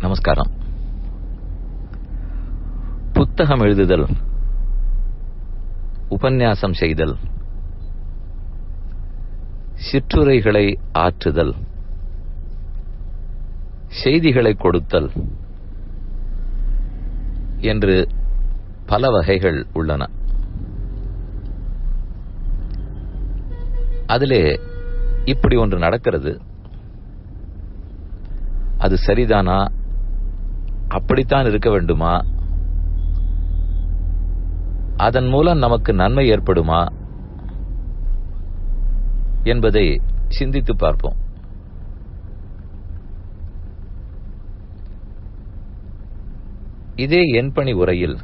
நமஸ்காரம் புத்தகம் எழுதுதல் உபன்யாசம் செய்தல் சிற்றுரைகளை ஆற்றுதல் செய்திகளை கொடுத்தல் என்று பல வகைகள் உள்ளன அதிலே இப்படி ஒன்று நடக்கிறது அது சரிதானா அப்படித்தான் இருக்க வேண்டுமா அதன் மூலம் நமக்கு நன்மை ஏற்படுமா என்பதை சிந்தித்து பார்ப்போம் இதே எண்பணி உரையில்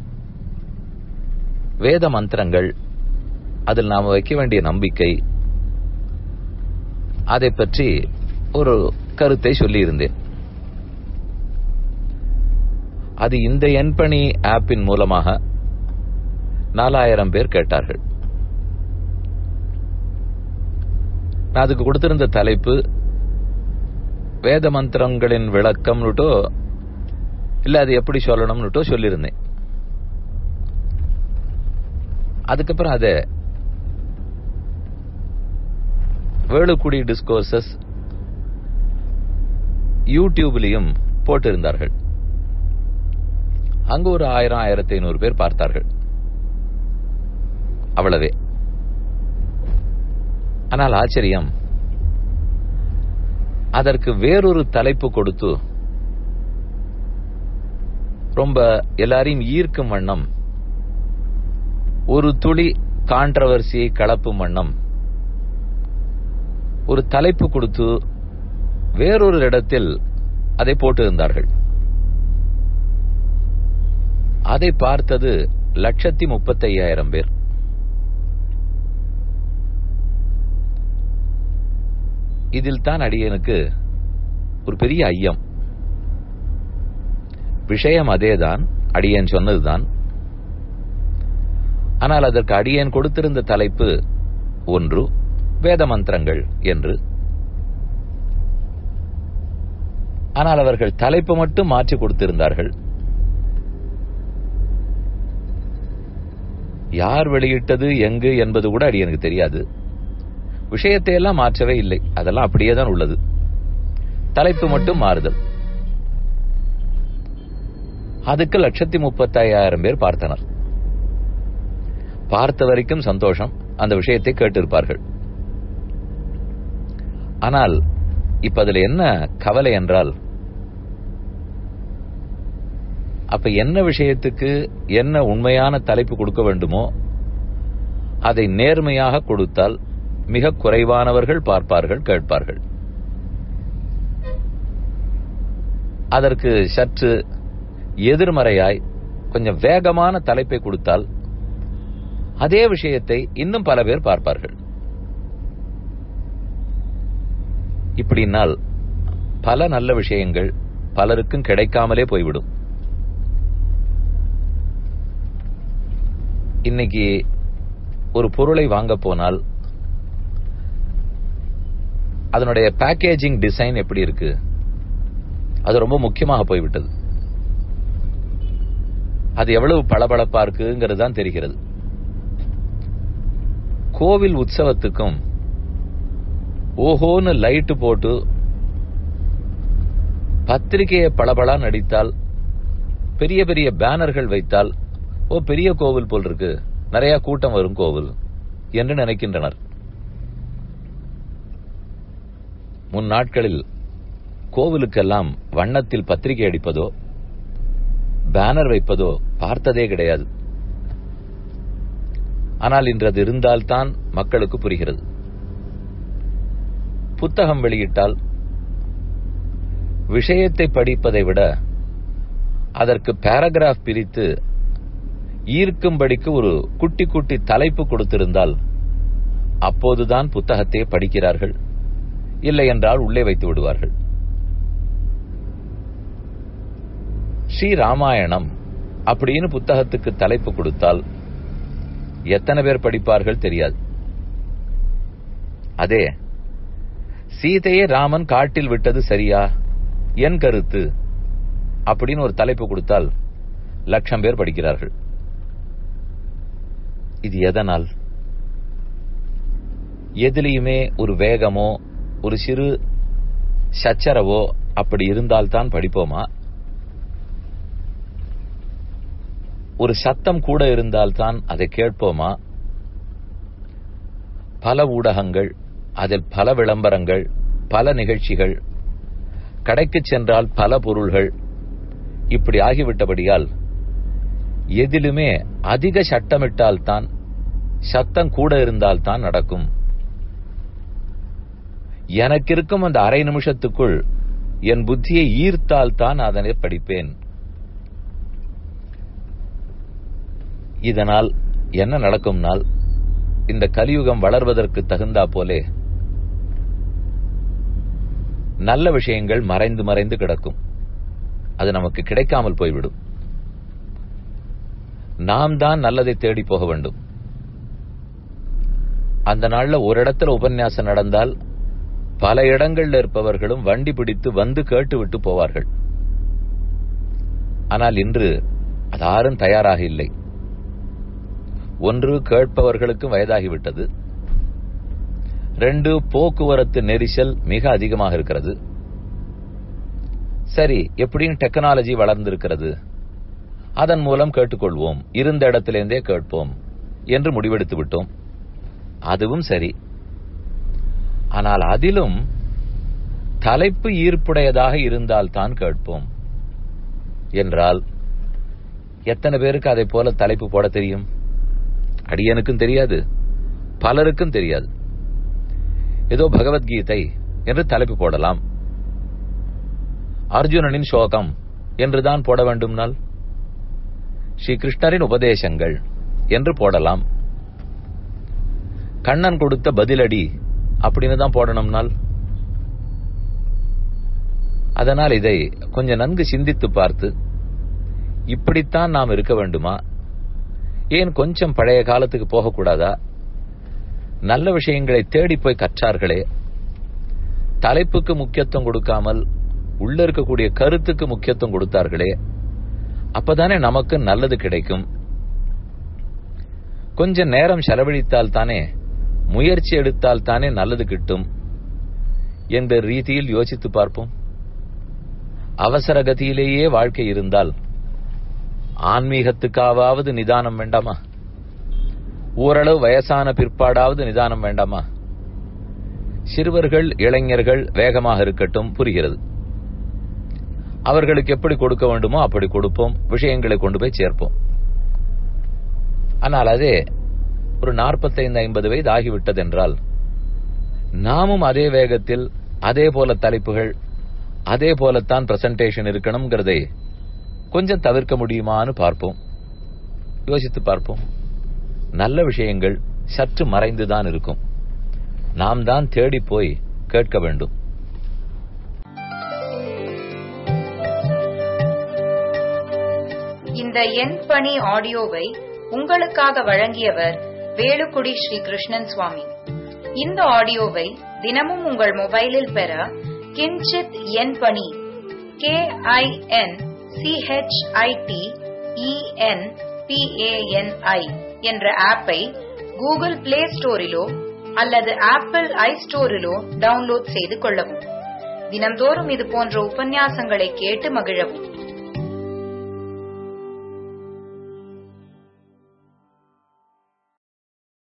வேத மந்திரங்கள் அதில் நாம் வைக்க வேண்டிய நம்பிக்கை அதை பற்றி ஒரு கருத்தை சொல்லியிருந்தேன் அது இந்த எண்பணி ஆப்பின் மூலமாக நாலாயிரம் பேர் கேட்டார்கள் நான் அதுக்கு கொடுத்திருந்த தலைப்பு வேத மந்திரங்களின் விளக்கம்னுட்டோ இல்ல அது எப்படி சொல்லணும்னுட்டோ சொல்லியிருந்தேன் அதுக்கப்புறம் அத வேலுக்குடி டிஸ்கோர்சஸ் யூடியூப்லயும் போட்டிருந்தார்கள் அங்கு ஒரு ஆயிரம் ஆயிரத்தி ஐநூறு பேர் பார்த்தார்கள் அவ்வளவே ஆனால் ஆச்சரியம் அதற்கு வேறொரு தலைப்பு கொடுத்து ரொம்ப எல்லாரையும் ஈர்க்கும் வண்ணம் ஒரு துளி கான்ட்ரவர்சியை கலப்பும் வண்ணம் ஒரு தலைப்பு கொடுத்து வேறொரு இடத்தில் அதை போட்டிருந்தார்கள் அதை பார்த்தது லட்சத்தி முப்பத்தி ஐயாயிரம் பேர் இதில் தான் அடியனுக்கு ஒரு பெரிய ஐயம் விஷயம் அதேதான் அடியன் சொன்னதுதான் ஆனால் அதற்கு அடியன் கொடுத்திருந்த தலைப்பு ஒன்று வேத மந்திரங்கள் என்று ஆனால் அவர்கள் தலைப்பு மட்டும் மாற்றி கொடுத்திருந்தார்கள் யார் வெளியிட்டது எங்கு என்பது கூட அடியனுக்கு தெரியாது விஷயத்தை எல்லாம் மாற்றவே இல்லை அதெல்லாம் அப்படியே தான் உள்ளது தலைப்பு மட்டும் மாறுதல் அதுக்கு லட்சத்தி முப்பத்தாயிரம் பேர் பார்த்தனர் பார்த்த வரைக்கும் சந்தோஷம் அந்த விஷயத்தை கேட்டிருப்பார்கள் ஆனால் இப்ப அதுல என்ன கவலை என்றால் அப்ப என்ன விஷயத்துக்கு என்ன உண்மையான தலைப்பு கொடுக்க வேண்டுமோ அதை நேர்மையாக கொடுத்தால் மிக குறைவானவர்கள் பார்ப்பார்கள் கேட்பார்கள் அதற்கு சற்று எதிர்மறையாய் கொஞ்சம் வேகமான தலைப்பை கொடுத்தால் அதே விஷயத்தை இன்னும் பல பேர் பார்ப்பார்கள் இப்படினால் பல நல்ல விஷயங்கள் பலருக்கும் கிடைக்காமலே போய்விடும் இன்னைக்கு ஒரு பொருளை வாங்க போனால் அதனுடைய பேக்கேஜிங் டிசைன் எப்படி இருக்கு அது ரொம்ப முக்கியமாக போய்விட்டது அது எவ்வளவு பளபளப்பா இருக்குங்கிறது தான் தெரிகிறது கோவில் உற்சவத்துக்கும் ஓஹோன்னு லைட்டு போட்டு பத்திரிகையை பளபளா நடித்தால் பெரிய பெரிய பேனர்கள் வைத்தால் ஓ பெரிய கோவில் போல் இருக்கு நிறைய கூட்டம் வரும் கோவில் என்று நினைக்கின்றனர் முன் நாட்களில் கோவிலுக்கெல்லாம் வண்ணத்தில் பத்திரிகை அடிப்பதோ பேனர் வைப்பதோ பார்த்ததே கிடையாது ஆனால் இன்று அது இருந்தால்தான் மக்களுக்கு புரிகிறது புத்தகம் வெளியிட்டால் விஷயத்தை படிப்பதை விட அதற்கு பேராகிராஃப் பிரித்து ஈர்க்கும்படிக்கு ஒரு குட்டி குட்டி தலைப்பு கொடுத்திருந்தால் அப்போதுதான் புத்தகத்தை படிக்கிறார்கள் இல்லை என்றால் உள்ளே வைத்து விடுவார்கள் ஸ்ரீ ராமாயணம் அப்படின்னு புத்தகத்துக்கு தலைப்பு கொடுத்தால் எத்தனை பேர் படிப்பார்கள் தெரியாது அதே சீதையை ராமன் காட்டில் விட்டது சரியா என் கருத்து அப்படின்னு ஒரு தலைப்பு கொடுத்தால் லட்சம் பேர் படிக்கிறார்கள் இது எதனால் எதிலையுமே ஒரு வேகமோ ஒரு சிறு சச்சரவோ அப்படி இருந்தால்தான் படிப்போமா ஒரு சத்தம் கூட இருந்தால்தான் அதை கேட்போமா பல ஊடகங்கள் அதில் பல விளம்பரங்கள் பல நிகழ்ச்சிகள் கடைக்கு சென்றால் பல பொருள்கள் இப்படி ஆகிவிட்டபடியால் எதிலுமே அதிக சட்டமிட்டால்தான் சத்தம் கூட இருந்தால்தான் நடக்கும் எனக்கு இருக்கும் அந்த அரை நிமிஷத்துக்குள் என் புத்தியை ஈர்த்தால் தான் அதனை படிப்பேன் இதனால் என்ன நடக்கும்னால் இந்த கலியுகம் வளர்வதற்கு தகுந்தா போலே நல்ல விஷயங்கள் மறைந்து மறைந்து கிடக்கும் அது நமக்கு கிடைக்காமல் போய்விடும் நாம் தான் நல்லதை தேடி போக வேண்டும் அந்த நாள்ல ஒரு இடத்துல உபன்யாசம் நடந்தால் பல இடங்கள்ல இருப்பவர்களும் வண்டி பிடித்து வந்து கேட்டு விட்டு போவார்கள் ஆனால் இன்று அது யாரும் தயாராக இல்லை ஒன்று கேட்பவர்களுக்கும் வயதாகிவிட்டது ரெண்டு போக்குவரத்து நெரிசல் மிக அதிகமாக இருக்கிறது சரி எப்படியும் டெக்னாலஜி வளர்ந்திருக்கிறது அதன் மூலம் கேட்டுக்கொள்வோம் இருந்த இடத்திலிருந்தே கேட்போம் என்று முடிவெடுத்து விட்டோம் அதுவும் சரி ஆனால் அதிலும் தலைப்பு ஈர்ப்புடையதாக இருந்தால் தான் கேட்போம் என்றால் எத்தனை பேருக்கு அதை போல தலைப்பு போட தெரியும் அடியனுக்கும் தெரியாது பலருக்கும் தெரியாது ஏதோ பகவத்கீதை என்று தலைப்பு போடலாம் அர்ஜுனனின் சோகம் என்றுதான் போட வேண்டும்னால் ஸ்ரீ கிருஷ்ணரின் உபதேசங்கள் என்று போடலாம் கண்ணன் கொடுத்த பதிலடி அப்படின்னு தான் போடணும்னால் அதனால் இதை கொஞ்சம் நன்கு சிந்தித்து பார்த்து இப்படித்தான் நாம் இருக்க வேண்டுமா ஏன் கொஞ்சம் பழைய காலத்துக்கு போகக்கூடாதா நல்ல விஷயங்களை தேடி போய் கற்றார்களே தலைப்புக்கு முக்கியத்துவம் கொடுக்காமல் உள்ள இருக்கக்கூடிய கருத்துக்கு முக்கியத்துவம் கொடுத்தார்களே அப்பதானே நமக்கு நல்லது கிடைக்கும் கொஞ்ச நேரம் செலவழித்தால் தானே முயற்சி எடுத்தால் தானே நல்லது கிட்டும் என்ற ரீதியில் யோசித்து பார்ப்போம் அவசர கதியிலேயே வாழ்க்கை இருந்தால் ஆன்மீகத்துக்காவது நிதானம் வேண்டாமா ஓரளவு வயசான பிற்பாடாவது நிதானம் வேண்டாமா சிறுவர்கள் இளைஞர்கள் வேகமாக இருக்கட்டும் புரிகிறது அவர்களுக்கு எப்படி கொடுக்க வேண்டுமோ அப்படி கொடுப்போம் விஷயங்களை கொண்டு போய் சேர்ப்போம் ஆனால் அதே ஒரு நாற்பத்தைந்து ஐம்பது வயது ஆகிவிட்டது என்றால் நாமும் அதே வேகத்தில் அதே போல தலைப்புகள் அதே போலத்தான் பிரசன்டேஷன் இருக்கணுங்கிறதை கொஞ்சம் தவிர்க்க முடியுமான்னு பார்ப்போம் யோசித்து பார்ப்போம் நல்ல விஷயங்கள் சற்று மறைந்துதான் இருக்கும் நாம் தான் தேடி போய் கேட்க வேண்டும் இந்த எண் பணி ஆடியோவை உங்களுக்காக வழங்கியவர் வேலுக்குடி ஸ்ரீ கிருஷ்ணன் சுவாமி இந்த ஆடியோவை தினமும் உங்கள் மொபைலில் பெற கிஞ்சித் எண் பணி கே ஐ என் சிஹெச்ஐடி இஎன் பிஏஎன்ஐ என்ற ஆப்பை கூகுள் பிளே ஸ்டோரிலோ அல்லது ஆப்பிள் ஐ ஸ்டோரிலோ டவுன்லோட் செய்து கொள்ளவும் தினம்தோறும் இது போன்ற உபன்யாசங்களை கேட்டு மகிழவும்